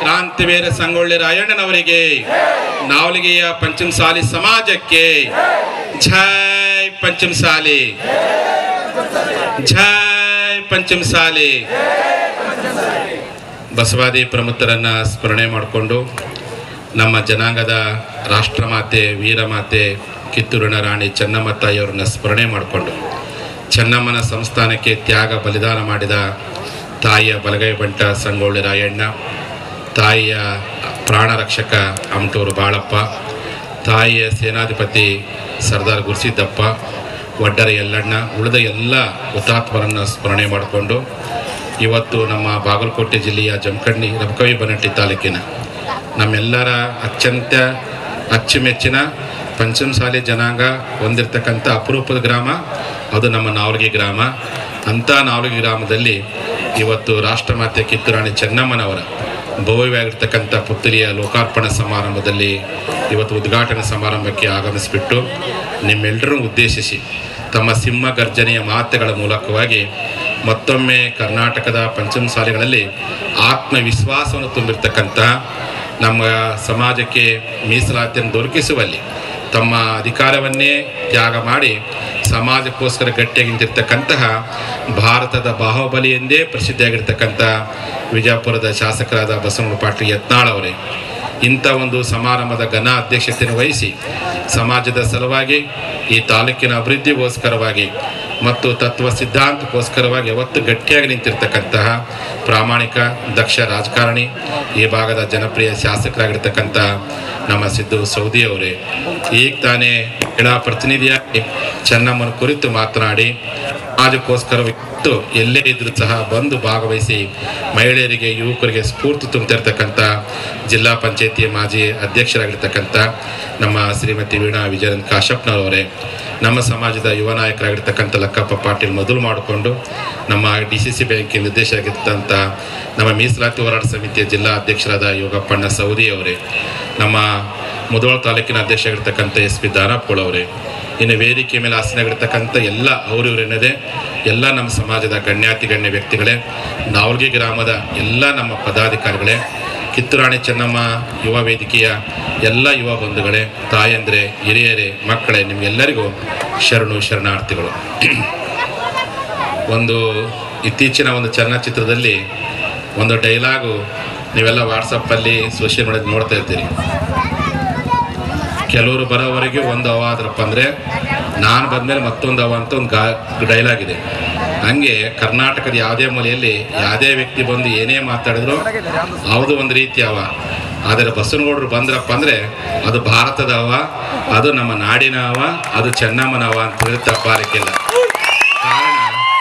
ಕ್ರಾಂತಿವೀರ ಸಂಗೊಳ್ಳಿ ರಾಯಣ್ಣನವರಿಗೆ ನಾವಲಿಗೆಯ ಪಂಚಮಸಾಲಿ ಸಮಾಜಕ್ಕೆ ಜೈ ಪಂಚಮಸಾಲಿ ಜೈ ಪಂಚಮಸಾಲಿ ಬಸವಾದಿ ಪ್ರಮುಖರನ್ನ ಸ್ಮರಣೆ ಮಾಡಿಕೊಂಡು ನಮ್ಮ ಜನಾಂಗದ ರಾಷ್ಟ್ರಮಾತೆ ವೀರಮಾತೆ ಕಿತ್ತೂರಿನ ರಾಣಿ ಚೆನ್ನಮ್ಮ ತಾಯಿಯವರನ್ನ ಸ್ಮರಣೆ ಮಾಡಿಕೊಂಡು ಚೆನ್ನಮ್ಮನ ಸಂಸ್ಥಾನಕ್ಕೆ ತ್ಯಾಗ ಬಲಿದಾನ ಮಾಡಿದ ತಾಯಿಯ ಬಲಗೈ ಬಂಟ ಸಂಗೊಳ್ಳಿ ರಾಯಣ್ಣ ತಾಯಿಯ ಪ್ರಾಣ ರಕ್ಷಕ ಅಮಟೂರು ಬಾಳಪ್ಪ ತಾಯಿಯ ಸೇನಾಧಿಪತಿ ಸರ್ದಾರ್ ಗುರುಸಿದ್ದಪ್ಪ ಒಡ್ಡರ ಯಲ್ಲಣ್ಣ ಉಳಿದ ಎಲ್ಲ ಹುತಾತ್ಮರನ್ನು ಸ್ಮರಣೆ ಮಾಡಿಕೊಂಡು ಇವತ್ತು ನಮ್ಮ ಬಾಗಲಕೋಟೆ ಜಿಲ್ಲೆಯ ಜಮಖಂಡಿ ರಬಕವಿ ಬನಟ್ಟಿ ತಾಲೂಕಿನ ನಮ್ಮೆಲ್ಲರ ಅತ್ಯಂತ ಅಚ್ಚುಮೆಚ್ಚಿನ ಪಂಚಮಸಾಲಿ ಜನಾಂಗ ಹೊಂದಿರತಕ್ಕಂಥ ಅಪರೂಪದ ಗ್ರಾಮ ಅದು ನಮ್ಮ ನಾವಲಗಿ ಗ್ರಾಮ ಅಂಥ ನಾವಲಗಿ ಗ್ರಾಮದಲ್ಲಿ ಇವತ್ತು ರಾಷ್ಟ್ರಮಾತೆ ಕಿತ್ತೂರಾಣಿ ಚೆನ್ನಮ್ಮನವರ ಭವ್ಯವಾಗಿರ್ತಕ್ಕಂಥ ಪುತ್ಥಳಿಯ ಲೋಕಾರ್ಪಣಾ ಸಮಾರಂಭದಲ್ಲಿ ಇವತ್ತು ಉದ್ಘಾಟನಾ ಸಮಾರಂಭಕ್ಕೆ ಆಗಮಿಸಿಬಿಟ್ಟು ನಿಮ್ಮೆಲ್ಲರನ್ನು ಉದ್ದೇಶಿಸಿ ತಮ್ಮ ಸಿಂಹ ಗರ್ಜನೆಯ ಮಾತುಗಳ ಮೂಲಕವಾಗಿ ಮತ್ತೊಮ್ಮೆ ಕರ್ನಾಟಕದ ಪಂಚಮಸಾಲಿಗಳಲ್ಲಿ ಆತ್ಮವಿಶ್ವಾಸವನ್ನು ತುಂಬಿರ್ತಕ್ಕಂಥ ನಮ್ಮ ಸಮಾಜಕ್ಕೆ ಮೀಸಲಾತಿಯನ್ನು ದೊರಕಿಸುವಲ್ಲಿ ತಮ್ಮ ಅಧಿಕಾರವನ್ನೇ ತ್ಯಾಗ ಮಾಡಿ ಸಮಾಜಕ್ಕೋಸ್ಕರ ಗಟ್ಟಿಯಾಗಿ ನಿಂತಿರ್ತಕ್ಕಂತಹ ಭಾರತದ ಬಾಹುಬಲಿ ಎಂದೇ ಪ್ರಸಿದ್ಧಿಯಾಗಿರ್ತಕ್ಕಂಥ ವಿಜಯಪುರದ ಶಾಸಕರಾದ ಬಸವಣ್ಣ ಪಾಟೀಲ್ ಯತ್ನಾಳ್ ಅವರೇ ಇಂಥ ಒಂದು ಸಮಾರಂಭದ ಘನ ಅಧ್ಯಕ್ಷತೆಯನ್ನು ವಹಿಸಿ ಸಮಾಜದ ಸಲುವಾಗಿ ಈ ತಾಲೂಕಿನ ಅಭಿವೃದ್ಧಿಗೋಸ್ಕರವಾಗಿ ಮತ್ತು ತತ್ವ ಸಿದ್ಧಾಂತಕ್ಕೋಸ್ಕರವಾಗಿ ಯಾವತ್ತು ಗಟ್ಟಿಯಾಗಿ ನಿಂತಿರ್ತಕ್ಕಂತಹ ಪ್ರಾಮಾಣಿಕ ದಕ್ಷ ರಾಜಕಾರಣಿ ಈ ಭಾಗದ ಜನಪ್ರಿಯ ಶಾಸಕರಾಗಿರ್ತಕ್ಕಂಥ ನಮ್ಮ ಸಿದ್ದು ಸೌದಿ ಅವರೇ ಈಗ ತಾನೇ ಕ್ರೀಡಾ ಪ್ರತಿನಿಧಿಯಾಗಿ ಚೆನ್ನಮ್ಮನ ಕುರಿತು ಮಾತನಾಡಿ ಸಮಾಜಕ್ಕೋಸ್ಕರ ಇವತ್ತು ಎಲ್ಲೇ ಇದ್ರೂ ಸಹ ಬಂದು ಭಾಗವಹಿಸಿ ಮಹಿಳೆಯರಿಗೆ ಯುವಕರಿಗೆ ಸ್ಫೂರ್ತಿ ತುಂಬ್ತಿರ್ತಕ್ಕಂಥ ಜಿಲ್ಲಾ ಪಂಚಾಯತಿ ಮಾಜಿ ಅಧ್ಯಕ್ಷರಾಗಿರ್ತಕ್ಕಂಥ ನಮ್ಮ ಶ್ರೀಮತಿ ವೀಣಾ ವಿಜಯನ್ ಕಾಶಪ್ಪನವರೇ ನಮ್ಮ ಸಮಾಜದ ಯುವ ನಾಯಕರಾಗಿರ್ತಕ್ಕಂಥ ಲಕ್ಕಪ್ಪ ಪಾಟೀಲ್ ಮೊದಲು ಮಾಡಿಕೊಂಡು ನಮ್ಮ ಡಿ ಸಿ ಸಿ ಬ್ಯಾಂಕಿನ ನಿರ್ದೇಶಕರಾಗಿರ್ತಂಥ ನಮ್ಮ ಮೀಸಲಾತಿ ಹೋರಾಟ ಸಮಿತಿಯ ಜಿಲ್ಲಾ ಅಧ್ಯಕ್ಷರಾದ ಯೋಗಪ್ಪಣ್ಣ ಸೌದಿ ಅವರೇ ನಮ್ಮ ಮುಧೋಳ ತಾಲೂಕಿನ ಅಧ್ಯಕ್ಷರಾಗಿರ್ತಕ್ಕಂಥ ಎಸ್ ಪಿ ದಾನಪ್ಪಳ ಅವರೇ ಇನ್ನು ವೇದಿಕೆ ಮೇಲೆ ಆಸನಾಗಿರ್ತಕ್ಕಂಥ ಎಲ್ಲ ಅವರು ಇವರೆನ್ನದೇ ಎಲ್ಲ ನಮ್ಮ ಸಮಾಜದ ಗಣ್ಯಾತಿ ಗಣ್ಯ ವ್ಯಕ್ತಿಗಳೇ ನಾವಲ್ಗಿ ಗ್ರಾಮದ ಎಲ್ಲ ನಮ್ಮ ಪದಾಧಿಕಾರಿಗಳೇ ಕಿತ್ತೂರಾಣಿ ಚೆನ್ನಮ್ಮ ಯುವ ವೇದಿಕೆಯ ಎಲ್ಲ ಯುವ ಬಂಧುಗಳೇ ತಾಯಂದ್ರೆ ಹಿರಿಯರೇ ಮಕ್ಕಳೇ ನಿಮಗೆಲ್ಲರಿಗೂ ಶರಣು ಶರಣಾರ್ಥಿಗಳು ಒಂದು ಇತ್ತೀಚಿನ ಒಂದು ಚಲನಚಿತ್ರದಲ್ಲಿ ಒಂದು ಡೈಲಾಗು ನೀವೆಲ್ಲ ವಾಟ್ಸಪ್ಪಲ್ಲಿ ಸೋಷಿಯಲ್ ಮೀಡಿಯಾದ ನೋಡ್ತಾ ಇರ್ತೀರಿ ಕೆಲವರು ಬರೋವರೆಗೆ ಒಂದು ಅವ ಆದ್ರಪ್ಪ ಅಂದರೆ ನಾನು ಬಂದಮೇಲೆ ಮತ್ತೊಂದು ಅವ ಅಂತ ಒಂದು ಗಾ ಡೈಲಾಗ್ ಇದೆ ಹಂಗೆ ಕರ್ನಾಟಕದ ಯಾವುದೇ ಮೂಲೆಯಲ್ಲಿ ಯಾವುದೇ ವ್ಯಕ್ತಿ ಬಂದು ಏನೇ ಮಾತಾಡಿದ್ರು ಅದು ಒಂದು ರೀತಿ ಅವ ಆದರೆ ಬಸವನಗೌಡರು ಬಂದ್ರಪ್ಪ ಅಂದರೆ ಅದು ಭಾರತದ ಅವ ಅದು ನಮ್ಮ ನಾಡಿನ ಅವ ಅದು ಚೆನ್ನಮ್ಮನ ಅವ ಅಂತ ಹೇಳಿ ತಪ್ಪಾರಿಕಿಲ್ಲ ಕಾರಣ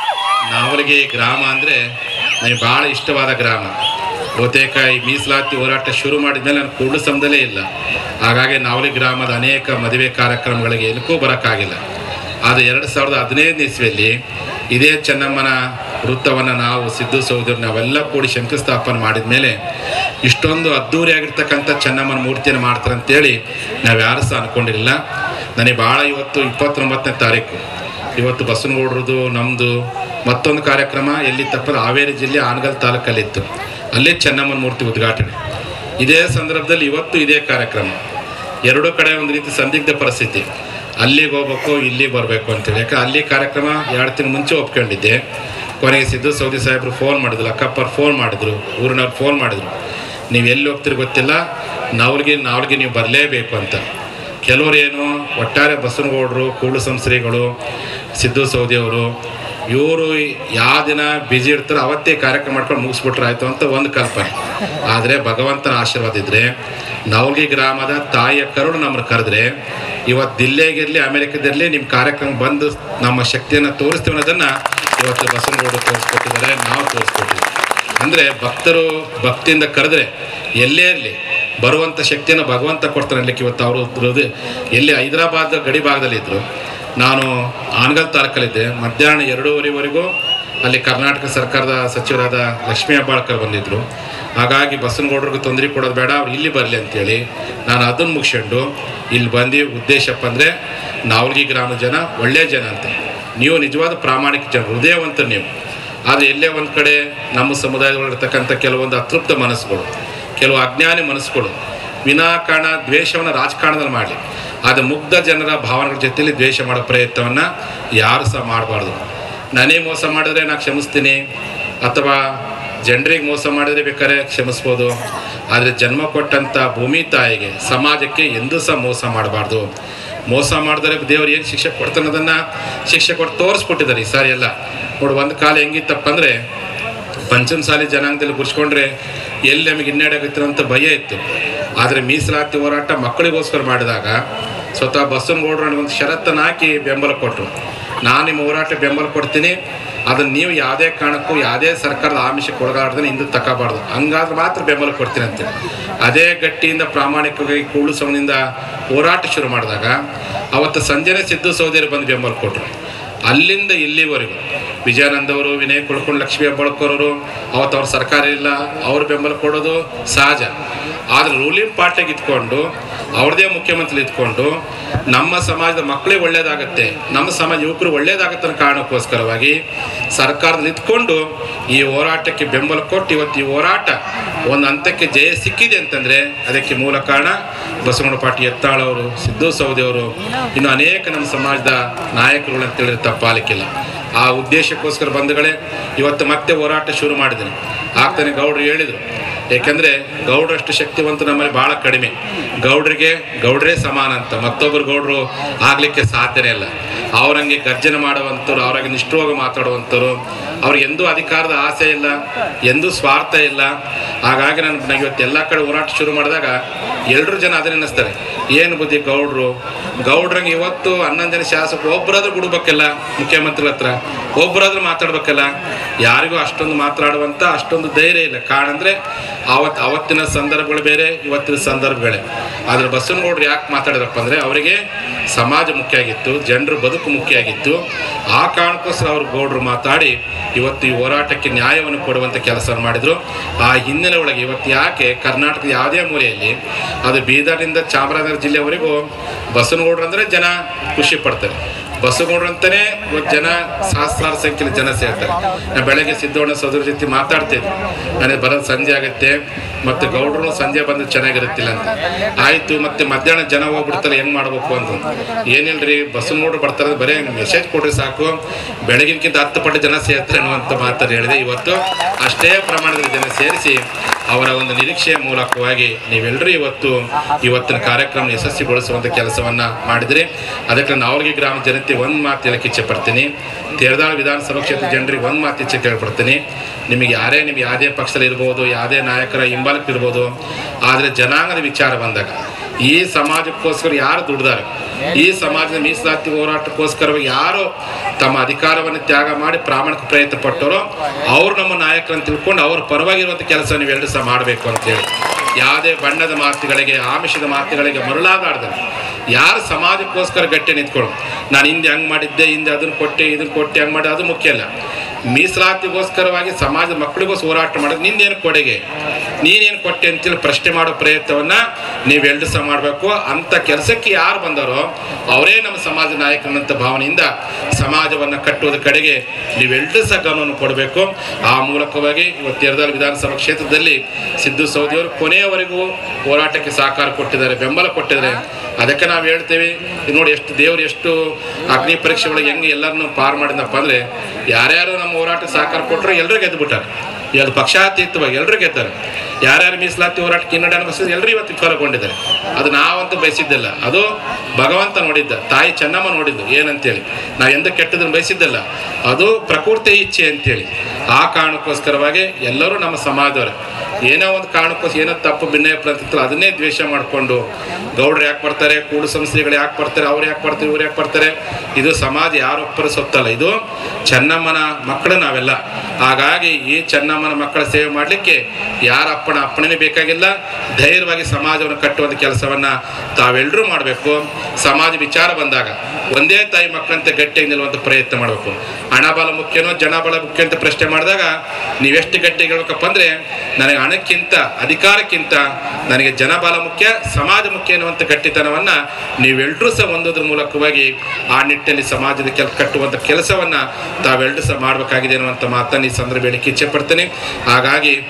ನಾವಲಿಗೆ ಗ್ರಾಮ ಅಂದರೆ ನನಗೆ ಭಾಳ ಇಷ್ಟವಾದ ಗ್ರಾಮ ಬಹುತೇಕ ಈ ಮೀಸಲಾತಿ ಹೋರಾಟ ಶುರು ಮಾಡಿದ್ಮೇಲೆ ನಾನು ಕೂಡಲು ಸಮದಲ್ಲೇ ಇಲ್ಲ ಹಾಗಾಗಿ ನಾವಲಿ ಗ್ರಾಮದ ಅನೇಕ ಮದುವೆ ಕಾರ್ಯಕ್ರಮಗಳಿಗೆ ಏನಕ್ಕೂ ಬರೋಕ್ಕಾಗಿಲ್ಲ ಆದರೆ ಎರಡು ಸಾವಿರದ ಹದಿನೈದನೇ ಇಸ್ವಿಯಲ್ಲಿ ಇದೇ ಚೆನ್ನಮ್ಮನ ವೃತ್ತವನ್ನು ನಾವು ಸಿದ್ದು ಸಹೋದರು ನಾವೆಲ್ಲ ಕೂಡಿ ಶಂಕುಸ್ಥಾಪನೆ ಮಾಡಿದ ಮೇಲೆ ಇಷ್ಟೊಂದು ಅದ್ಧೂರಿಯಾಗಿರ್ತಕ್ಕಂಥ ಚೆನ್ನಮ್ಮನ ಮೂರ್ತಿಯನ್ನು ಮಾಡ್ತಾರೆ ಅಂತೇಳಿ ನಾವು ಯಾರು ಸಹ ಅಂದ್ಕೊಂಡಿರಲಿಲ್ಲ ನನಗೆ ಭಾಳ ಇವತ್ತು ಇಪ್ಪತ್ತೊಂಬತ್ತನೇ ತಾರೀಕು ಇವತ್ತು ಬಸವನಗೌಡ್ರದ್ದು ನಮ್ಮದು ಮತ್ತೊಂದು ಕಾರ್ಯಕ್ರಮ ಎಲ್ಲಿ ತಪ್ಪದ ಹಾವೇರಿ ಜಿಲ್ಲೆ ಆನಗಲ್ ತಾಲೂಕಲ್ಲಿತ್ತು ಅಲ್ಲೇ ಚೆನ್ನಮ್ಮನ ಮೂರ್ತಿ ಉದ್ಘಾಟನೆ ಇದೇ ಸಂದರ್ಭದಲ್ಲಿ ಇವತ್ತು ಇದೇ ಕಾರ್ಯಕ್ರಮ ಎರಡೂ ಕಡೆ ಒಂದು ರೀತಿ ಸಂದಿಗ್ಧ ಪರಿಸ್ಥಿತಿ ಅಲ್ಲಿಗೆ ಹೋಗ್ಬೇಕು ಇಲ್ಲಿಗೆ ಬರಬೇಕು ಅಂತೇಳಿ ಯಾಕೆ ಅಲ್ಲಿ ಕಾರ್ಯಕ್ರಮ ಎರಡು ತಿಂಗಳು ಮುಂಚೆ ಒಪ್ಕೊಂಡಿದ್ದೆ ಕೊನೆಗೆ ಸಿದ್ದು ಸೌದಿ ಸಾಹೇಬರು ಫೋನ್ ಮಾಡಿದ್ರು ಅಕ್ಕಪ್ಪರು ಫೋನ್ ಮಾಡಿದ್ರು ಊರಿನವ್ರು ಫೋನ್ ಮಾಡಿದ್ರು ನೀವು ಎಲ್ಲಿ ಹೋಗ್ತೀರಿ ಗೊತ್ತಿಲ್ಲ ನಾವ್ರಿಗೆ ನಾವ್ರಿಗೆ ನೀವು ಬರಲೇಬೇಕು ಅಂತ ಕೆಲವರು ಏನು ಒಟ್ಟಾರೆ ಬಸವನಗೌಡರು ಕೂಡು ಸಂಶ್ರೀಗಳು ಸಿದ್ದು ಸೌದಿಯವರು ಇವರು ಯಾವ ದಿನ ಬ್ಯುಸಿ ಇರ್ತಾರೋ ಅವತ್ತೇ ಕಾರ್ಯಕ್ರಮ ಮಾಡ್ಕೊಂಡು ಮುಗಿಸ್ಬಿಟ್ರೆ ಆಯ್ತು ಅಂತ ಒಂದು ಕಲ್ಪನೆ ಆದರೆ ಭಗವಂತನ ಆಶೀರ್ವಾದ ಇದ್ದರೆ ನವಲ್ಗಿ ಗ್ರಾಮದ ತಾಯಿಯ ಕರುಳು ನಮ್ಮನ್ನು ಕರೆದ್ರೆ ಇವತ್ತು ದಿಲ್ಲಿಗಿರಲಿ ಅಮೆರಿಕದಿರಲಿ ನಿಮ್ಮ ಕಾರ್ಯಕ್ರಮ ಬಂದು ನಮ್ಮ ಶಕ್ತಿಯನ್ನು ತೋರಿಸ್ತೀವಿ ಅನ್ನೋದನ್ನು ಇವತ್ತು ಬಸವನಗೌಡರು ತೋರಿಸ್ಕೊಟ್ಟಿದ್ದಾರೆ ನಾವು ತೋರಿಸ್ಕೊಟ್ಟಿದ್ದೀವಿ ಅಂದರೆ ಭಕ್ತರು ಭಕ್ತಿಯಿಂದ ಕರೆದ್ರೆ ಎಲ್ಲೇ ಇರಲಿ ಬರುವಂಥ ಶಕ್ತಿಯನ್ನು ಭಗವಂತ ಕೊಡ್ತಾನೆ ಅನ್ಲಿಕ್ಕೆ ಇವತ್ತು ಅವರು ಹೃದಯ ಎಲ್ಲಿ ಹೈದರಾಬಾದ್ ಗಡಿ ಭಾಗದಲ್ಲಿ ಇದ್ದರು ನಾನು ಆನಗಲ್ ತಾಲೂಕಲ್ಲಿದ್ದೆ ಮಧ್ಯಾಹ್ನ ಎರಡೂವರೆವರೆಗೂ ಅಲ್ಲಿ ಕರ್ನಾಟಕ ಸರ್ಕಾರದ ಸಚಿವರಾದ ಲಕ್ಷ್ಮೀ ಹೆಬ್ಬಾಳ್ಕರ್ ಬಂದಿದ್ದರು ಹಾಗಾಗಿ ಬಸವನಗೌಡರಿಗೆ ತೊಂದರೆ ಕೊಡೋದು ಬೇಡ ಅವ್ರು ಇಲ್ಲಿ ಬರಲಿ ಅಂತೇಳಿ ನಾನು ಅದನ್ನು ಮುಗಿಸ್ಕೊಂಡು ಇಲ್ಲಿ ಬಂದು ಉದ್ದೇಶಪ್ಪ ಅಂದರೆ ನಾವಲ್ಗಿ ಗ್ರಾಮದ ಜನ ಒಳ್ಳೆಯ ಜನ ಅಂತ ನೀವು ನಿಜವಾದ ಪ್ರಾಮಾಣಿಕ ಜನ ಹೃದಯವಂತರು ನೀವು ಆದರೆ ಎಲ್ಲೇ ಒಂದು ಕಡೆ ನಮ್ಮ ಸಮುದಾಯದೊಳಗಿರ್ತಕ್ಕಂಥ ಕೆಲವೊಂದು ಅತೃಪ್ತ ಮನಸ್ಸುಗಳು ಕೆಲವು ಅಜ್ಞಾನಿ ಮನಸ್ಸುಗಳು ವಿನಾಕಾರಣ ದ್ವೇಷವನ್ನು ರಾಜಕಾರಣದಲ್ಲಿ ಮಾಡಲಿ ಅದು ಮುಗ್ಧ ಜನರ ಭಾವನೆಗಳ ಜೊತೆಯಲ್ಲಿ ದ್ವೇಷ ಮಾಡೋ ಪ್ರಯತ್ನವನ್ನು ಯಾರು ಸಹ ಮಾಡಬಾರ್ದು ನನಗೆ ಮೋಸ ಮಾಡಿದ್ರೆ ನಾನು ಕ್ಷಮಿಸ್ತೀನಿ ಅಥವಾ ಜನರಿಗೆ ಮೋಸ ಮಾಡಿದ್ರೆ ಬೇಕಾದ್ರೆ ಕ್ಷಮಿಸ್ಬೋದು ಆದರೆ ಜನ್ಮ ಕೊಟ್ಟಂಥ ಭೂಮಿ ತಾಯಿಗೆ ಸಮಾಜಕ್ಕೆ ಎಂದೂ ಸಹ ಮೋಸ ಮಾಡಬಾರ್ದು ಮೋಸ ಮಾಡಿದ್ರೆ ದೇವ್ರು ಏನು ಶಿಕ್ಷೆ ಕೊಡ್ತಾನೆ ಅದನ್ನು ಶಿಕ್ಷೆ ಕೊಟ್ಟು ತೋರಿಸ್ಬಿಟ್ಟಿದ್ದಾರೆ ಈ ಸಾರಿ ಎಲ್ಲ ನೋಡಿ ಒಂದು ಕಾಲ ಹೆಂಗಿತ್ತಪ್ಪ ಅಂದರೆ ಪಂಚಮಸಾಲಿ ಜನಾಂಗದಲ್ಲಿ ಗುರ್ಸ್ಕೊಂಡ್ರೆ ಎಲ್ಲಿ ನಮಗೆ ಹಿನ್ನಡೆಯಾಗುತ್ತೆ ಅಂತ ಭಯ ಇತ್ತು ಆದರೆ ಮೀಸಲಾತಿ ಹೋರಾಟ ಮಕ್ಕಳಿಗೋಸ್ಕರ ಮಾಡಿದಾಗ ಸ್ವತಃ ಬಸವನಗೌಡರು ನನಗೊಂದು ಷರತ್ತನ್ನು ಹಾಕಿ ಬೆಂಬಲ ಕೊಟ್ಟರು ನಾನು ನಿಮ್ಮ ಹೋರಾಟ ಬೆಂಬಲ ಕೊಡ್ತೀನಿ ಅದನ್ನು ನೀವು ಯಾವುದೇ ಕಾರಣಕ್ಕೂ ಯಾವುದೇ ಸರ್ಕಾರದ ಆಮಿಷಕ್ಕೆ ಒಳಗಾಡ್ದೇ ಹಿಂದೆ ತಗೋಬಾರ್ದು ಹಂಗಾದ್ರೆ ಮಾತ್ರ ಬೆಂಬಲ ಕೊಡ್ತೀನಿ ಅಂತೇಳಿ ಅದೇ ಗಟ್ಟಿಯಿಂದ ಪ್ರಾಮಾಣಿಕವಾಗಿ ಕೂಳು ಸಮದಿಂದ ಹೋರಾಟ ಶುರು ಮಾಡಿದಾಗ ಅವತ್ತು ಸಂಜೆನೇ ಸಿದ್ದು ಸೌದಿಯರು ಬಂದು ಬೆಂಬಲ ಕೊಟ್ಟರು ಅಲ್ಲಿಂದ ಇಲ್ಲಿವರೆಗೂ ವಿಜಯಾನಂದ್ ಅವರು ವಿನಯ್ ಕುಳ್ಕೊಂಡು ಲಕ್ಷ್ಮೀ ಹೆಬ್ಬಾಳ್ಕರ್ ಅವತ್ತು ಅವ್ರ ಸರ್ಕಾರ ಇಲ್ಲ ಅವ್ರ ಬೆಂಬಲ ಕೊಡೋದು ಸಹಜ ಆದರೆ ರೂಲಿಂಗ್ ಪಾರ್ಟಿಗೆ ಇದ್ಕೊಂಡು ಅವ್ರದೇ ಮುಖ್ಯಮಂತ್ರಿ ಇದ್ಕೊಂಡು ನಮ್ಮ ಸಮಾಜದ ಮಕ್ಕಳಿಗೆ ಒಳ್ಳೇದಾಗತ್ತೆ ನಮ್ಮ ಸಮಾಜ ಯುವಕರು ಒಳ್ಳೇದಾಗತ್ತೆ ಅನ್ನೋ ಕಾರಣಕ್ಕೋಸ್ಕರವಾಗಿ ಸರ್ಕಾರದಲ್ಲಿ ಇದ್ಕೊಂಡು ಈ ಹೋರಾಟಕ್ಕೆ ಬೆಂಬಲ ಕೊಟ್ಟು ಇವತ್ತು ಈ ಹೋರಾಟ ಒಂದು ಹಂತಕ್ಕೆ ಜಯ ಸಿಕ್ಕಿದೆ ಅಂತಂದರೆ ಅದಕ್ಕೆ ಮೂಲ ಕಾರಣ ಬಸವಣ್ಣ ಪಾಟಿ ಎತ್ತಾಳ್ ಅವರು ಸಿದ್ದು ಸೌದಿ ಅವರು ಇನ್ನು ಅನೇಕ ನಮ್ಮ ಸಮಾಜದ ನಾಯಕರುಗಳು ಅಂತೇಳಿದ್ರೆ ತಪ್ಪಾಲಿಕ್ಕಿಲ್ಲ ಆ ಉದ್ದೇಶಕ್ಕೋಸ್ಕರ ಬಂಧುಗಳೇ ಇವತ್ತು ಮತ್ತೆ ಹೋರಾಟ ಶುರು ಮಾಡಿದ್ದೀನಿ ಆಗ್ತಾನೆ ಗೌಡ್ರು ಹೇಳಿದರು ಏಕೆಂದರೆ ಗೌಡ್ರಷ್ಟು ಶಕ್ತಿವಂತ ನಮ್ಮಲ್ಲಿ ಭಾಳ ಕಡಿಮೆ ಗೌಡ್ರಿಗೆ ಗೌಡ್ರೇ ಸಮಾನ ಅಂತ ಮತ್ತೊಬ್ಬರು ಗೌಡ್ರು ಆಗಲಿಕ್ಕೆ ಸಾಧ್ಯನೇ ಇಲ್ಲ ಅವರಂಗೆ ಗರ್ಜನೆ ಮಾಡುವಂಥವ್ರು ಅವರಾಗೆ ನಿಷ್ಠವಾಗಿ ಮಾತಾಡುವಂಥವ್ರು ಅವ್ರಿಗೆ ಎಂದೂ ಅಧಿಕಾರದ ಆಸೆ ಇಲ್ಲ ಎಂದೂ ಸ್ವಾರ್ಥ ಇಲ್ಲ ಹಾಗಾಗಿ ನಾನು ನಾನು ಇವತ್ತು ಎಲ್ಲ ಕಡೆ ಹೋರಾಟ ಶುರು ಮಾಡಿದಾಗ ಎಲ್ಲರೂ ಜನ ಅದನ್ನ ಅನ್ನಿಸ್ತಾರೆ ಏನು ಬುದ್ಧಿ ಗೌಡ್ರು ಗೌಡ್ರಂಗೆ ಇವತ್ತು ಹನ್ನೊಂದು ಜನ ಶಾಸಕರು ಒಬ್ಬರಾದ್ರೂ ಬಿಡ್ಬೇಕಲ್ಲ ಮುಖ್ಯಮಂತ್ರಿಗಳ ಹತ್ರ ಒಬ್ಬರಾದ್ರೂ ಮಾತಾಡ್ಬೇಕಲ್ಲ ಯಾರಿಗೂ ಅಷ್ಟೊಂದು ಮಾತಾಡುವಂಥ ಅಷ್ಟೊಂದು ಧೈರ್ಯ ಇಲ್ಲ ಕಾರಣ ಅಂದರೆ ಅವತ್ತು ಅವತ್ತಿನ ಸಂದರ್ಭಗಳು ಬೇರೆ ಇವತ್ತಿನ ಸಂದರ್ಭಗಳೇ ಆದರೆ ಬಸವನಗೌಡರು ಯಾಕೆ ಮಾತಾಡಿದ್ರಪ್ಪ ಅಂದರೆ ಅವರಿಗೆ ಸಮಾಜ ಮುಖ್ಯ ಆಗಿತ್ತು ಜನರ ಬದುಕು ಮುಖ್ಯ ಆಗಿತ್ತು ಆ ಕಾರಣಕ್ಕೋಸ್ಕರ ಅವರು ಗೌಡ್ರು ಮಾತಾಡಿ ಇವತ್ತು ಈ ಹೋರಾಟಕ್ಕೆ ನ್ಯಾಯವನ್ನು ಕೊಡುವಂಥ ಕೆಲಸವನ್ನು ಮಾಡಿದರು ಆ ಹಿನ್ನೆಲೆ ಒಳಗೆ ಇವತ್ತು ಯಾಕೆ ಕರ್ನಾಟಕದ ಯಾವುದೇ ಮೂಲೆಯಲ್ಲಿ ಅದು ಬೀದರ್ನಿಂದ ಚಾಮರಾಜನಗರ ಜಿಲ್ಲೆವರೆಗೂ ಬಸವನಗೌಡರು ಅಂದರೆ ಜನ ಖುಷಿ ಪಡ್ತಾರೆ ಬಸವಗೌಡ್ರು ಅಂತಾನೆ ಇವತ್ತು ಜನ ಸಹಸ್ರಾರು ಸಂಖ್ಯೆಯಲ್ಲಿ ಜನ ಸೇರ್ತಾರೆ ನಾನು ಬೆಳಗ್ಗೆ ಸಿದ್ದೋಣ ಸೋದರ ಜೊತೆ ಮಾತಾಡ್ತಿದ್ದೆ ನನಗೆ ಬರೋದು ಸಂಜೆ ಆಗುತ್ತೆ ಮತ್ತು ಗೌಡ್ರು ಸಂಜೆ ಬಂದು ಚೆನ್ನಾಗಿರುತ್ತಿಲ್ಲ ಅಂತ ಆಯಿತು ಮತ್ತೆ ಮಧ್ಯಾಹ್ನ ಜನ ಹೋಗ್ಬಿಡ್ತಾರೆ ಹೆಂಗೆ ಮಾಡ್ಬೇಕು ಅಂತ ಏನಿಲ್ರಿ ಬಸವನಗೌಡ್ರು ಬರ್ತಾರೆ ಬರೀ ಮೆಸೇಜ್ ಕೊಡ್ರಿ ಸಾಕು ಬೆಳಗಿನಕ್ಕಿಂತ ಹತ್ತು ಪಟ್ಟು ಜನ ಸೇರ್ತಾರೆ ಅನ್ನುವಂಥ ಮಾತನ್ನು ಹೇಳಿದೆ ಇವತ್ತು ಅಷ್ಟೇ ಪ್ರಮಾಣದಲ್ಲಿ ಜನ ಸೇರಿಸಿ ಅವರ ಒಂದು ನಿರೀಕ್ಷೆಯ ಮೂಲಕವಾಗಿ ನೀವೆಲ್ಲರೂ ಇವತ್ತು ಇವತ್ತಿನ ಕಾರ್ಯಕ್ರಮ ಯಶಸ್ವಿಗೊಳಿಸುವಂಥ ಕೆಲಸವನ್ನು ಮಾಡಿದ್ರಿ ಅದಕ್ಕೆ ನಾನು ಅವ್ರಿಗೆ ಗ್ರಾಮ ಜನತೆ ಒಂದು ಮಾತು ಹೇಳಕ್ಕೆ ಇಚ್ಛೆ ಪಡ್ತೀನಿ ತೇರದಾಳ ವಿಧಾನಸಭಾ ಕ್ಷೇತ್ರ ಜನರಿಗೆ ಒಂದು ಮಾತು ಇಚ್ಛೆ ಕೇಳ್ಪಡ್ತೀನಿ ನಿಮಗೆ ಯಾರೇ ನಿಮ್ಗೆ ಯಾವುದೇ ಪಕ್ಷದಲ್ಲಿ ಇರ್ಬೋದು ಯಾವುದೇ ನಾಯಕರ ಹಿಂಬಾಲಕ್ಕೆ ಇರ್ಬೋದು ಆದರೆ ಜನಾಂಗದ ವಿಚಾರ ಬಂದಾಗ ಈ ಸಮಾಜಕ್ಕೋಸ್ಕರ ಯಾರು ದುಡ್ದಾರೆ ಈ ಸಮಾಜದ ಮೀಸಲಾತಿ ಹೋರಾಟಕ್ಕೋಸ್ಕರವಾಗಿ ಯಾರು ತಮ್ಮ ಅಧಿಕಾರವನ್ನು ತ್ಯಾಗ ಮಾಡಿ ಪ್ರಾಮಾಣಿಕ ಪ್ರಯತ್ನ ಪಟ್ಟರೋ ಅವ್ರು ನಮ್ಮ ನಾಯಕರನ್ನು ತಿಳ್ಕೊಂಡು ಅವ್ರ ಪರವಾಗಿರುವಂಥ ಕೆಲಸ ನೀವೆಲ್ಲರೂ ಸಹ ಮಾಡಬೇಕು ಅಂತೇಳಿ ಯಾವುದೇ ಬಣ್ಣದ ಮಾತುಗಳಿಗೆ ಆಮಿಷದ ಮಾತುಗಳಿಗೆ ಮರುಳಾಗಾಡ್ದೆ ಯಾರು ಸಮಾಜಕ್ಕೋಸ್ಕರ ಗಟ್ಟಿ ನಿಂತ್ಕೊಳ್ಳು ನಾನು ಹಿಂದೆ ಹಂಗೆ ಮಾಡಿದ್ದೆ ಹಿಂದೆ ಅದನ್ನು ಕೊಟ್ಟೆ ಇದನ್ನು ಕೊಟ್ಟೆ ಹಂಗೆ ಮಾಡಿ ಅದು ಮುಖ್ಯ ಅಲ್ಲ ಮೀಸಲಾತಿಗೋಸ್ಕರವಾಗಿ ಸಮಾಜದ ಮಕ್ಕಳಿಗೋಸ್ಕರ ಹೋರಾಟ ಮಾಡೋದು ನಿಂದೇನು ಕೊಡುಗೆ ನೀನೇನು ಕೊಟ್ಟೆ ಅಂತೇಳಿ ಪ್ರಶ್ನೆ ಮಾಡೋ ಪ್ರಯತ್ನವನ್ನು ನೀವೆಲ್ಲರೂ ಸಹ ಮಾಡಬೇಕು ಅಂಥ ಕೆಲಸಕ್ಕೆ ಯಾರು ಬಂದರೋ ಅವರೇ ನಮ್ಮ ಸಮಾಜ ನಾಯಕನಂತ ಭಾವನೆಯಿಂದ ಸಮಾಜವನ್ನು ಕಟ್ಟುವುದ ಕಡೆಗೆ ನೀವೆಲ್ಲರೂ ಸಹ ಗಮನವನ್ನು ಕೊಡಬೇಕು ಆ ಮೂಲಕವಾಗಿ ಇವತ್ತು ಯರದಾಲ್ ವಿಧಾನಸಭಾ ಕ್ಷೇತ್ರದಲ್ಲಿ ಸಿದ್ದು ಸೌದಿಯವರು ಕೊನೆಯವರೆಗೂ ಹೋರಾಟಕ್ಕೆ ಸಹಕಾರ ಕೊಟ್ಟಿದ್ದಾರೆ ಬೆಂಬಲ ಕೊಟ್ಟಿದ್ದಾರೆ ಅದಕ್ಕೆ ನಾವು ಹೇಳ್ತೇವೆ ಇದು ನೋಡಿ ಎಷ್ಟು ದೇವರು ಎಷ್ಟು ಅಗ್ನಿ ಪರೀಕ್ಷೆ ಒಳಗೆ ಹೆಂಗೆ ಎಲ್ಲರನ್ನೂ ಪಾರು ಮಾಡಿದಪ್ಪ ಅಂದರೆ ಯಾರ್ಯಾರು ನಮ್ಮ ಹೋರಾಟಕ್ಕೆ ಸಹಕಾರ ಕೊಟ್ಟರು ಎಲ್ಲರೂ ಗೆದ್ದುಬಿಟ್ಟಾರೆ ಇವತ್ತು ಪಕ್ಷಾತೀತವಾಗಿ ಎಲ್ಲರೂ ಗೆದ್ದಾರೆ ಯಾರ್ಯಾರು ಮೀಸಲಾತಿ ಹೋರಾಟಕ್ಕೆ ಹಿನ್ನಡೆ ಅನುಭವಿಸಿದ್ರು ಎಲ್ಲರೂ ಇವತ್ತು ವಿಫಲಗೊಂಡಿದ್ದಾರೆ ಅದು ನಾವಂತೂ ಬಯಸಿದ್ದಿಲ್ಲ ಅದು ಭಗವಂತ ನೋಡಿದ್ದ ತಾಯಿ ಚೆನ್ನಮ್ಮ ನೋಡಿದ್ದು ಏನಂತೇಳಿ ನಾವು ಎಂದ ಕೆಟ್ಟದನ್ನು ಬಯಸಿದ್ದಲ್ಲ ಅದು ಪ್ರಕೃತಿ ಇಚ್ಛೆ ಅಂತೇಳಿ ಆ ಕಾರಣಕ್ಕೋಸ್ಕರವಾಗಿ ಎಲ್ಲರೂ ನಮ್ಮ ಸಮಾಜದವರು ಏನೋ ಒಂದು ಕಾರಣಕ್ಕೋಸ್ಕರ ಏನೋ ತಪ್ಪು ಭಿನ್ನ ಪ್ರತಿತ್ತು ಅದನ್ನೇ ದ್ವೇಷ ಮಾಡಿಕೊಂಡು ಗೌಡ್ರು ಯಾಕೆ ಬರ್ತಾರೆ ಕೂಡು ಸಂಸ್ಥೆಗಳು ಯಾಕೆ ಬರ್ತಾರೆ ಅವ್ರು ಯಾಕೆ ಬರ್ತಾರೆ ಇವ್ರು ಯಾಕೆ ಬರ್ತಾರೆ ಇದು ಸಮಾಜ ಯಾರೊಬ್ಬರ ಸೊತ್ತಲ್ಲ ಇದು ಚೆನ್ನಮ್ಮನ ಮಕ್ಕಳು ನಾವೆಲ್ಲ ಹಾಗಾಗಿ ಈ ಚೆನ್ನಮ್ಮನ ಮಕ್ಕಳ ಸೇವೆ ಮಾಡಲಿಕ್ಕೆ ಯಾರ ಅಪ್ಪಣ ಅಪ್ಪಣೆನೇ ಬೇಕಾಗಿಲ್ಲ ಧೈರ್ಯವಾಗಿ ಸಮಾಜವನ್ನು ಕಟ್ಟುವಂಥ ಕೆಲಸವನ್ನು ತಾವೆಲ್ಲರೂ ಮಾಡಬೇಕು ಸಮಾಜ ವಿಚಾರ ಬಂದಾಗ ಒಂದೇ ತಾಯಿ ಮಕ್ಕಳಂತೆ ಗಟ್ಟಿಯಾಗಿ ನಿಲ್ಲುವಂಥ ಪ್ರಯತ್ನ ಮಾಡಬೇಕು ಹಣ ಬಲ ಮುಖ್ಯನೋ ಜನ ಬಲ ಮುಖ್ಯ ಅಂತ ಪ್ರಶ್ನೆ ಮಾಡಿದಾಗ ನೀವೆಷ್ಟು ಗಟ್ಟಿಗೆ ಹೇಳ್ಬೇಕಪ್ಪ ಅಂದರೆ ನನಗೆ ಹಣಕ್ಕಿಂತ ಅಧಿಕಾರಕ್ಕಿಂತ ನನಗೆ ಜನಬಲ ಮುಖ್ಯ ಸಮಾಜ ಮುಖ್ಯ ಎನ್ನುವಂಥ ಗಟ್ಟಿತನವನ್ನು ನೀವೆಲ್ಲರೂ ಸಹ ಹೊಂದೋದ್ರ ಮೂಲಕವಾಗಿ ಆ ನಿಟ್ಟಿನಲ್ಲಿ ಸಮಾಜದ ಕೆಲ ಕಟ್ಟುವಂಥ ಕೆಲಸವನ್ನು ತಾವೆಲ್ಲರೂ ಸಹ ಮಾಡಬೇಕಾಗಿದೆ ಅನ್ನುವಂಥ ಮಾತನ್ನು ಈ ಸಂದರ್ಭ ಹೇಳಿಕ್ಕೆ ಇಚ್ಛೆ ಪಡ್ತೇನೆ ಹಾಗಾಗಿ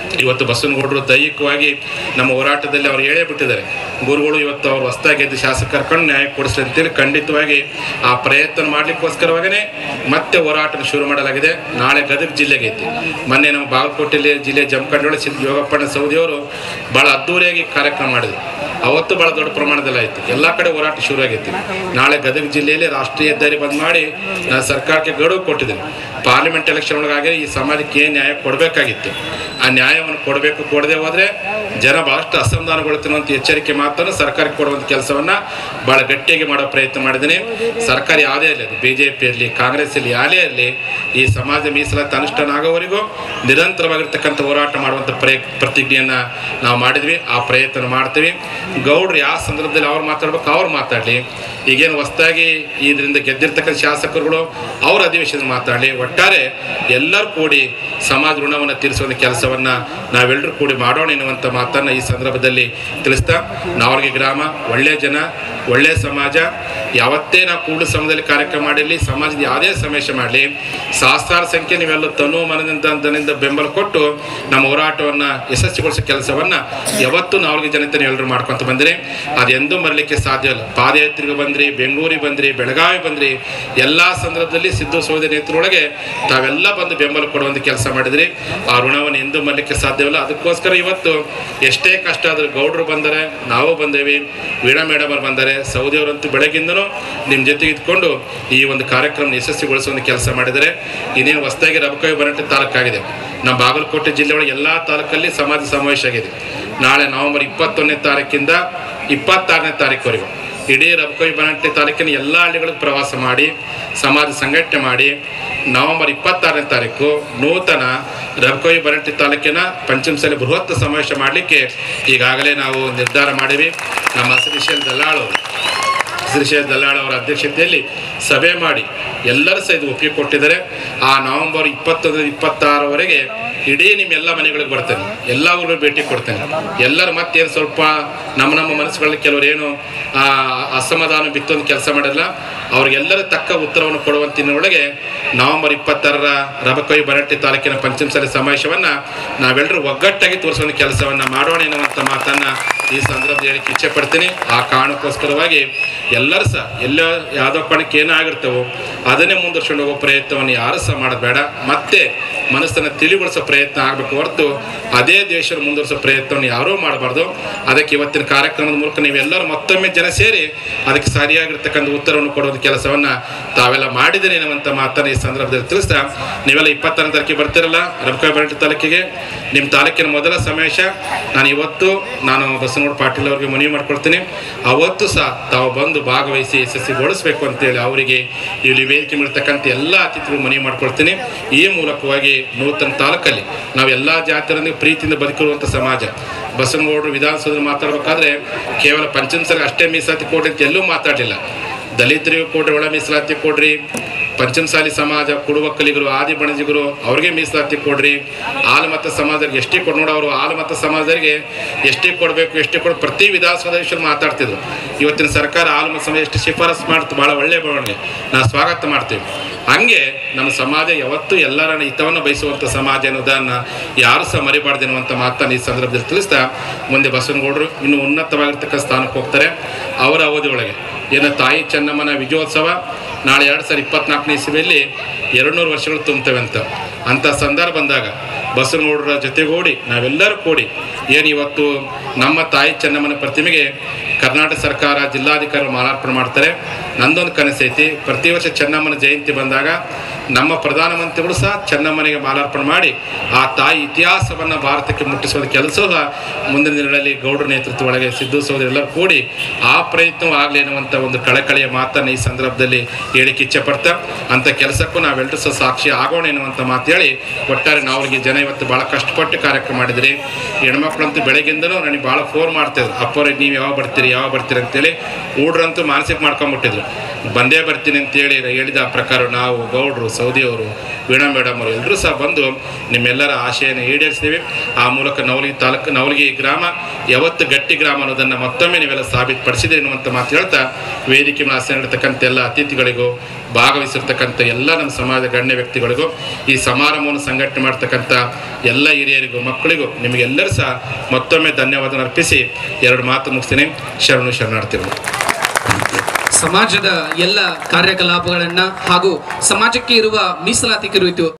ಇವತ್ತು ಬಸವನಗೌಡರು ದೈಹಿಕವಾಗಿ ನಮ್ಮ ಹೋರಾಟದಲ್ಲಿ ಅವ್ರು ಹೇಳೇ ಬಿಟ್ಟಿದ್ದಾರೆ ಗುರುಗಳು ಇವತ್ತು ಅವ್ರು ಹೊಸ್ದಾಗಿ ಗೆದ್ದು ಶಾಸಕ ಕರ್ಕೊಂಡು ನ್ಯಾಯ ಕೊಡಿಸ್ಲಿ ಅಂತೇಳಿ ಖಂಡಿತವಾಗಿ ಆ ಪ್ರಯತ್ನ ಮಾಡಲಿಕ್ಕೋಸ್ಕರವಾಗೇ ಮತ್ತೆ ಹೋರಾಟ ಶುರು ಮಾಡಲಾಗಿದೆ ನಾಳೆ ಗದಗ ಜಿಲ್ಲೆಗೆ ಐತಿ ಮೊನ್ನೆ ನಮ್ಮ ಬಾಗಲಕೋಟೆಯಲ್ಲಿ ಜಿಲ್ಲೆ ಜಮಖಂಡೊಳ ಸಿದ್ಧ ಯೋಗಪ್ಪಣ್ಣ ಸೌದಿಯವರು ಭಾಳ ಅದ್ದೂರಿಯಾಗಿ ಕಾರ್ಯಕ್ರಮ ಮಾಡಿದ್ರು ಅವತ್ತು ಭಾಳ ದೊಡ್ಡ ಪ್ರಮಾಣದಲ್ಲಿ ಆಯಿತು ಎಲ್ಲ ಕಡೆ ಹೋರಾಟ ಶುರು ಆಗೈತಿ ನಾಳೆ ಗದಗ ಜಿಲ್ಲೆಯಲ್ಲಿ ರಾಷ್ಟ್ರೀಯ ಹೆದ್ದಾರಿ ಬಂದ್ ಮಾಡಿ ನಾನು ಸರ್ಕಾರಕ್ಕೆ ಗಡುವು ಕೊಟ್ಟಿದ್ದೀನಿ ಪಾರ್ಲಿಮೆಂಟ್ ಎಲೆಕ್ಷನ್ ಒಳಗಾಗಿ ಈ ಸಮಾಜಕ್ಕೆ ಏನು ನ್ಯಾಯ ಕೊಡಬೇಕಾಗಿತ್ತು ಆ ನ್ಯಾಯವನ್ನು ಕೊಡಬೇಕು ಕೊಡದೆ ಹೋದರೆ ಜನ ಭಾಳಷ್ಟು ಅಸಮಾಧಾನಗೊಳ್ತಿರುವಂಥ ಎಚ್ಚರಿಕೆ ಮಾತನ್ನು ಸರ್ಕಾರಕ್ಕೆ ಕೊಡುವಂಥ ಕೆಲಸವನ್ನು ಭಾಳ ಗಟ್ಟಿಯಾಗಿ ಮಾಡೋ ಪ್ರಯತ್ನ ಮಾಡಿದ್ದೀನಿ ಸರ್ಕಾರ ಯಾವುದೇ ಇರಲಿ ಅದು ಬಿ ಜೆ ಪಿ ಇರಲಿ ಕಾಂಗ್ರೆಸ್ ಇರಲಿ ಯಾರೇ ಇರಲಿ ಈ ಸಮಾಜ ಮೀಸಲಾತಿ ಅನುಷ್ಠಾನ ಆಗೋವರೆಗೂ ನಿರಂತರವಾಗಿರ್ತಕ್ಕಂಥ ಹೋರಾಟ ಮಾಡುವಂಥ ಪ್ರಯ ಪ್ರತಿಜ್ಞೆಯನ್ನು ನಾವು ಮಾಡಿದ್ವಿ ಆ ಪ್ರಯತ್ನ ಮಾಡ್ತೀವಿ ಗೌಡ್ರು ಯಾವ ಸಂದರ್ಭದಲ್ಲಿ ಅವ್ರು ಮಾತಾಡ್ಬೇಕು ಅವ್ರು ಮಾತಾಡಲಿ ಈಗೇನು ಹೊಸ್ದಾಗಿ ಇದರಿಂದ ಗೆದ್ದಿರ್ತಕ್ಕಂಥ ಶಾಸಕರುಗಳು ಅವ್ರ ಅಧಿವೇಶನ ಮಾತಾಡಲಿ ಒಟ್ಟಾರೆ ಎಲ್ಲರೂ ಕೂಡಿ ಸಮಾಜ ಋಣವನ್ನು ತೀರಿಸುವಂಥ ಕೆಲಸವನ್ನು ನಾವೆಲ್ಲರೂ ಕೂಡಿ ಮಾಡೋಣ ಎನ್ನುವಂಥ ಮಾತನ್ನು ಈ ಸಂದರ್ಭದಲ್ಲಿ ತಿಳಿಸ್ತಾ ನಾವರ್ಗಿ ಗ್ರಾಮ ಒಳ್ಳೆಯ ಜನ ಒಳ್ಳೆಯ ಸಮಾಜ ಯಾವತ್ತೇ ನಾವು ಕೂಡು ಸಮಯದಲ್ಲಿ ಕಾರ್ಯಕ್ರಮ ಮಾಡಿರಲಿ ಸಮಾಜದ ಯಾವುದೇ ಸಮಸ್ಯೆ ಮಾಡಲಿ ಸಹಸ್ರಾರು ಸಂಖ್ಯೆ ನೀವೆಲ್ಲ ತನು ಮನದಿಂದ ಧನದಿಂದ ಬೆಂಬಲ ಕೊಟ್ಟು ನಮ್ಮ ಹೋರಾಟವನ್ನು ಯಶಸ್ವಿಗೊಳಿಸೋ ಕೆಲಸವನ್ನು ಯಾವತ್ತೂ ನಾವರ್ಗಿ ಜನತೆ ಎಲ್ಲರೂ ಮಾಡ್ಕೊತ ಬಂದಿರಿ ಅದೆಂದೂ ಮರಲಿಕ್ಕೆ ಸಾಧ್ಯ ಇಲ್ಲ ಪಾದಯಾತ್ರೆಗೆ ಬಂದ್ರಿ ಬೆಂಗಳೂರಿಗೆ ಬಂದ್ರಿ ಬೆಳಗಾವಿ ಬಂದ್ರಿ ಎಲ್ಲ ಸಂದರ್ಭದಲ್ಲಿ ಸಿದ್ದು ಸೌದೆ ನೇತೃೊಳಗೆ ತಾವೆಲ್ಲ ಬಂದು ಬೆಂಬಲ ಕೊಡುವಂಥ ಕೆಲಸ ಮಾಡಿದ್ರಿ ಆ ಋಣವನ್ನು ಎಂದೂ ಮರಲಿಕ್ಕೆ ಸಾಧ್ಯವಿಲ್ಲ ಅದಕ್ಕೋಸ್ಕರ ಇವತ್ತು ಎಷ್ಟೇ ಕಷ್ಟ ಆದರೂ ಗೌಡ್ರು ಬಂದರೆ ನಾವು ಬಂದೇವಿ ವೀಣಾ ಮೇಡಮ್ ಅವ್ರು ಬಂದರೆ ಸೌದಿಯವರಂತೂ ಬೆಳಗಿಂದನೂ ನಿಮ್ಮ ಜೊತೆಗೆ ಇದ್ಕೊಂಡು ಈ ಒಂದು ಕಾರ್ಯಕ್ರಮ ಯಶಸ್ವಿಗೊಳಿಸುವಂಥ ಕೆಲಸ ಮಾಡಿದರೆ ಇನ್ನೇನು ಹೊಸದಾಗಿ ರಬಕವಿ ಬನಟ್ಟಿ ತಾಲೂಕಾಗಿದೆ ನಮ್ಮ ಬಾಗಲಕೋಟೆ ಜಿಲ್ಲೆ ಒಳಗೆ ಎಲ್ಲ ತಾಲೂಕಲ್ಲಿ ಸಮಾಜ ಸಮಾವೇಶ ಆಗಿದೆ ನಾಳೆ ನವೆಂಬರ್ ಇಪ್ಪತ್ತೊಂದನೇ ತಾರೀಕಿಂದ ಇಪ್ಪತ್ತಾರನೇ ತಾರೀಕುವರೆಗೂ ಇಡೀ ರಬಕವಿ ಬನಟ್ಟಿ ತಾಲೂಕಿನ ಎಲ್ಲ ಹಳ್ಳಿಗಳಿಗೆ ಪ್ರವಾಸ ಮಾಡಿ ಸಮಾಜ ಸಂಘಟನೆ ಮಾಡಿ ನವೆಂಬರ್ ಇಪ್ಪತ್ತಾರನೇ ತಾರೀಕು ನೂತನ ರಬಕವಿ ಬನಟ್ಟಿ ತಾಲೂಕಿನ ಪಂಚಮಸಾಲಿ ಬೃಹತ್ ಸಮಾವೇಶ ಮಾಡಲಿಕ್ಕೆ ಈಗಾಗಲೇ ನಾವು ನಿರ್ಧಾರ ಮಾಡಿವಿ ನಮ್ಮ ಶ್ರೀಶೈಲ ದಲ್ಲಾಳವರು ಶ್ರೀಶೈಲ ದಲ್ಲಾಳ ಅವರ ಅಧ್ಯಕ್ಷತೆಯಲ್ಲಿ ಸಭೆ ಮಾಡಿ ಎಲ್ಲರೂ ಸಹ ಇದು ಒಪ್ಪಿಗೆ ಕೊಟ್ಟಿದ್ದಾರೆ ಆ ನವೆಂಬರ್ ಇಪ್ಪತ್ತೊಂದು ಇಪ್ಪತ್ತಾರವರೆಗೆ ಇಡೀ ನಿಮ್ಮೆಲ್ಲ ಮನೆಗಳಿಗೆ ಬರ್ತೇನೆ ಎಲ್ಲ ಊರಿಗೆ ಭೇಟಿ ಕೊಡ್ತೇನೆ ಎಲ್ಲರೂ ಮತ್ತೇನು ಸ್ವಲ್ಪ ನಮ್ಮ ನಮ್ಮ ಮನಸ್ಸುಗಳಲ್ಲಿ ಕೆಲವರು ಏನು ಆ, ಅಸಮಾಧಾನ ಬಿತ್ತೊಂದು ಕೆಲಸ ಮಾಡಿಲ್ಲ ಅವ್ರಿಗೆಲ್ಲರೂ ತಕ್ಕ ಉತ್ತರವನ್ನು ಕೊಡುವಂತಿನೊಳಗೆ ನವೆಂಬರ್ ಇಪ್ಪತ್ತಾರರ ರಬಕವಿ ಬರಟ್ಟಿ ತಾಲೂಕಿನ ಪಂಚಮಸಾಲಿ ಸಮಾವೇಶವನ್ನು ನಾವೆಲ್ಲರೂ ಒಗ್ಗಟ್ಟಾಗಿ ತೋರಿಸುವಂಥ ಕೆಲಸವನ್ನು ಮಾಡೋಣ ಎನ್ನುವಂಥ ಮಾತನ್ನು ಈ ಸಂದರ್ಭದಲ್ಲಿ ಹೇಳಿಕ್ಕೆ ಇಚ್ಛೆ ಪಡ್ತೀನಿ ಆ ಕಾರಣಕ್ಕೋಸ್ಕರವಾಗಿ ಎಲ್ಲರೂ ಸಹ ಎಲ್ಲೋ ಯಾವುದೋ ಪಣಕ್ಕೆ ಏನಾಗಿರ್ತವೋ ಅದನ್ನೇ ಮುಂದುವರ್ಸ್ಕೊಂಡು ಹೋಗೋ ಪ್ರಯತ್ನವನ್ನು ಯಾರು ಸಹ ಮಾಡೋದು ಬೇಡ ಮತ್ತೆ ಮನಸ್ಸನ್ನು ತಿಳಿಗೊಳಿಸೋ ಪ್ರಯತ್ನ ಆಗಬೇಕು ಹೊರತು ಅದೇ ದೇಶದ ಮುಂದುವರಿಸೋ ಪ್ರಯತ್ನವನ್ನು ಯಾರೂ ಮಾಡಬಾರ್ದು ಅದಕ್ಕೆ ಇವತ್ತಿನ ಕಾರ್ಯಕ್ರಮದ ಮೂಲಕ ನೀವೆಲ್ಲರೂ ಮತ್ತೊಮ್ಮೆ ಜನ ಸೇರಿ ಅದಕ್ಕೆ ಸರಿಯಾಗಿರ್ತಕ್ಕಂಥ ಉತ್ತರವನ್ನು ಕೊಡುವಂಥ ಕೆಲಸವನ್ನು ತಾವೆಲ್ಲ ಮಾಡಿದ್ದೀರಿ ಎನ್ನುವಂಥ ಮಾತನ್ನು ಈ ಸಂದರ್ಭದಲ್ಲಿ ತಿಳಿಸ್ತಾ ನೀವೆಲ್ಲ ಇಪ್ಪತ್ತಾರನೇ ತಾರೀಕಿಗೆ ಬರ್ತಿರಲ್ಲ ರಬಕಾಯಿ ಬರಟಿ ತಾಲೂಕಿಗೆ ನಿಮ್ಮ ತಾಲೂಕಿನ ಮೊದಲ ಸಮಾವೇಶ ನಾನು ಇವತ್ತು ನಾನು ಬಸವನಗೌಡ ಪಾಟೀಲ್ ಅವರಿಗೆ ಮನವಿ ಮಾಡ್ಕೊಳ್ತೀನಿ ಅವತ್ತು ಸಹ ತಾವು ಬಂದು ಭಾಗವಹಿಸಿ ಯಶಸ್ವಿಗೊಳಿಸಬೇಕು ಅಂತೇಳಿ ಅವರಿಗೆ ಇಲ್ಲಿ ವೇದಿಕೆ ಮಾಡಿರ್ತಕ್ಕಂಥ ಎಲ್ಲ ಅತಿಥಿಗಳು ಮನವಿ ಮಾಡ್ಕೊಳ್ತೀನಿ ಈ ಮೂಲಕವಾಗಿ ನೂತನ ತಾಲೂಕಲ್ಲಿ ನಾವು ಎಲ್ಲ ಜಾತಿಯರೊಂದಿಗೆ ಪ್ರೀತಿಯಿಂದ ಬದುಕಿರುವಂಥ ಸಮಾಜ ಬಸವನಗೌಡರು ವಿಧಾನಸೌಧದಲ್ಲಿ ಮಾತಾಡಬೇಕಾದ್ರೆ ಕೇವಲ ಪಂಚಮಸರಿಗೆ ಅಷ್ಟೇ ಮೀಸಲಾತಿ ಕೊಡ್ರಿ ಅಂತ ಎಲ್ಲೂ ಮಾತಾಡಲಿಲ್ಲ ದಲಿತರಿಗೂ ಕೊಡ್ರಿ ಒಳ ಮೀಸಲಾತಿ ಕೊಡ್ರಿ ಪಂಚಮಸಾಲಿ ಸಮಾಜ ಕುಡುವಕ್ಕಲಿಗರು ಆದಿ ಬಣಜಿಗರು ಅವ್ರಿಗೆ ಮೀಸಲಾತಿ ಕೊಡ್ರಿ ಆಲಮತ ಸಮಾಜದವ್ರಿಗೆ ಎಷ್ಟೇ ಕೊಡ್ ನೋಡು ಅವರು ಆಲಮತ ಸಮಾಜದವರಿಗೆ ಎಷ್ಟೇ ಕೊಡಬೇಕು ಎಷ್ಟೇ ಕೊಡ ಪ್ರತಿ ವಿಧಾನಸೌಧ ವಿಷಯ ಮಾತಾಡ್ತಿದ್ರು ಇವತ್ತಿನ ಸರ್ಕಾರ ಆಲಮತ ಸಮಾಜ ಎಷ್ಟು ಶಿಫಾರಸು ಮಾಡ್ತು ಭಾಳ ಒಳ್ಳೆಯ ಬೆಳವಣಿಗೆ ನಾವು ಸ್ವಾಗತ ಮಾಡ್ತೀವಿ ಹಂಗೆ ನಮ್ಮ ಸಮಾಜ ಯಾವತ್ತೂ ಎಲ್ಲರ ಹಿತವನ್ನು ಬಯಸುವಂಥ ಸಮಾಜ ಅನ್ನೋದನ್ನು ಯಾರು ಸಹ ಮರಿಬಾರ್ದು ಎನ್ನುವಂಥ ಮಾತನ್ನು ಈ ಸಂದರ್ಭದಲ್ಲಿ ತಿಳಿಸ್ತಾ ಮುಂದೆ ಬಸವನಗೌಡರು ಇನ್ನೂ ಉನ್ನತವಾಗಿರ್ತಕ್ಕ ಸ್ಥಾನಕ್ಕೆ ಹೋಗ್ತಾರೆ ಅವರ ಅವಧಿ ಒಳಗೆ ಏನು ತಾಯಿ ಚೆನ್ನಮ್ಮನ ವಿಜಯೋತ್ಸವ ನಾಳೆ ಎರಡು ಸಾವಿರದ ಇಪ್ಪತ್ನಾಲ್ಕನೇ ಇಸವಿಯಲ್ಲಿ ಎರಡು ನೂರು ವರ್ಷಗಳು ತುಂಬ್ತವೆ ಅಂತ ಅಂಥ ಸಂದರ್ಭ ಬಂದಾಗ ಬಸವನಗೌಡರ ಜೊತೆಗೂಡಿ ನಾವೆಲ್ಲರೂ ಕೂಡಿ ಏನು ಇವತ್ತು ನಮ್ಮ ತಾಯಿ ಚೆನ್ನಮ್ಮನ ಪ್ರತಿಮೆಗೆ ಕರ್ನಾಟಕ ಸರ್ಕಾರ ಜಿಲ್ಲಾಧಿಕಾರಿ ಮಾಲಾರ್ಪಣೆ ಮಾಡ್ತಾರೆ ನಂದೊಂದು ಕನಸೈತಿ ಪ್ರತಿ ವರ್ಷ ಚೆನ್ನಮ್ಮನ ಜಯಂತಿ ಬಂದಾಗ ನಮ್ಮ ಪ್ರಧಾನಮಂತ್ರಿಗಳು ಸಹ ಚೆನ್ನಮ್ಮನಿಗೆ ಮಾಲಾರ್ಪಣೆ ಮಾಡಿ ಆ ತಾಯಿ ಇತಿಹಾಸವನ್ನು ಭಾರತಕ್ಕೆ ಮುಟ್ಟಿಸುವ ಕೆಲಸ ಸಹ ಮುಂದಿನ ದಿನಗಳಲ್ಲಿ ಗೌಡರ ನೇತೃತ್ವ ಒಳಗೆ ಸಿದ್ದು ಸಹೋದರಿ ಎಲ್ಲರೂ ಕೂಡಿ ಆ ಪ್ರಯತ್ನವೂ ಆಗಲಿ ಅನ್ನುವಂಥ ಒಂದು ಕಳಕಳಿಯ ಮಾತನ್ನು ಈ ಸಂದರ್ಭದಲ್ಲಿ ಹೇಳಿಕ್ಕೆ ಇಚ್ಛೆ ಪಡ್ತಾ ಅಂಥ ಕೆಲಸಕ್ಕೂ ನಾವೆಲ್ಲರೂ ಸಹ ಸಾಕ್ಷಿ ಆಗೋಣ ಎನ್ನುವಂಥ ಮಾತು ಹೇಳಿ ಒಟ್ಟಾರೆ ನಾವ್ರಿಗೆ ಜನ ಇವತ್ತು ಭಾಳ ಕಷ್ಟಪಟ್ಟು ಕಾರ್ಯಕ್ರಮ ಮಾಡಿದ್ರಿ ಹೆಣ್ಮಕ್ಳಂತೂ ಬೆಳಗ್ಗಿಂದನೂ ನನಗೆ ಭಾಳ ಫೋನ್ ಮಾಡ್ತಿದ್ರು ಅಪ್ಪವ್ರಿಗೆ ನೀವು ಯಾವಾಗ ಬರ್ತೀರಿ ಯಾವಾಗ ಬರ್ತೀರಿ ಅಂತೇಳಿ ಹುಡ್ರಂತೂ ಮಾನಸಿಕ ಮಾಡ್ಕೊಂಬಿಟ್ಟಿದ್ರು ಬಂದೇ ಬರ್ತೀನಿ ಅಂತೇಳಿ ಹೇಳಿದ ಪ್ರಕಾರ ನಾವು ಗೌಡ್ರು ಸೌದಿ ಅವರು ವೀಣಾ ಮೇಡಮ್ ಅವರು ಎಲ್ಲರೂ ಸಹ ಬಂದು ನಿಮ್ಮೆಲ್ಲರ ಆಶೆಯನ್ನು ಈಡೇರಿಸ್ತೀವಿ ಆ ಮೂಲಕ ನವಲಗಿ ತಾಲೂಕು ನವಲಗಿ ಗ್ರಾಮ ಯಾವತ್ತು ಗಟ್ಟಿ ಗ್ರಾಮ ಅನ್ನೋದನ್ನು ಮತ್ತೊಮ್ಮೆ ನೀವೆಲ್ಲ ಸಾಬೀತುಪಡಿಸಿದೆ ಎನ್ನುವಂಥ ಮಾತು ಹೇಳ್ತಾ ವೇದಿಕೆ ಮೇಲೆ ಆಸೀನರಿರ್ತಕ್ಕಂಥ ಎಲ್ಲ ಅತಿಥಿಗಳಿಗೂ ಭಾಗವಹಿಸಿರ್ತಕ್ಕಂಥ ಎಲ್ಲ ನಮ್ಮ ಸಮಾಜದ ಗಣ್ಯ ವ್ಯಕ್ತಿಗಳಿಗೂ ಈ ಸಮಾರಂಭವನ್ನು ಸಂಘಟನೆ ಮಾಡ್ತಕ್ಕಂಥ ಎಲ್ಲ ಹಿರಿಯರಿಗೂ ಮಕ್ಕಳಿಗೂ ನಿಮಗೆಲ್ಲರೂ ಸಹ ಮತ್ತೊಮ್ಮೆ ಧನ್ಯವಾದ ಅರ್ಪಿಸಿ ಎರಡು ಮಾತು ಮುಗಿಸ್ತೀನಿ ಶರಣು ಶರಣಾರ್ಥಿಗಳು ಸಮಾಜದ ಎಲ್ಲ ಕಾರ್ಯಕಲಾಪಗಳನ್ನ ಹಾಗೂ ಸಮಾಜಕ್ಕೆ ಇರುವ ಮೀಸಲಾತಿ ಕುರಿತು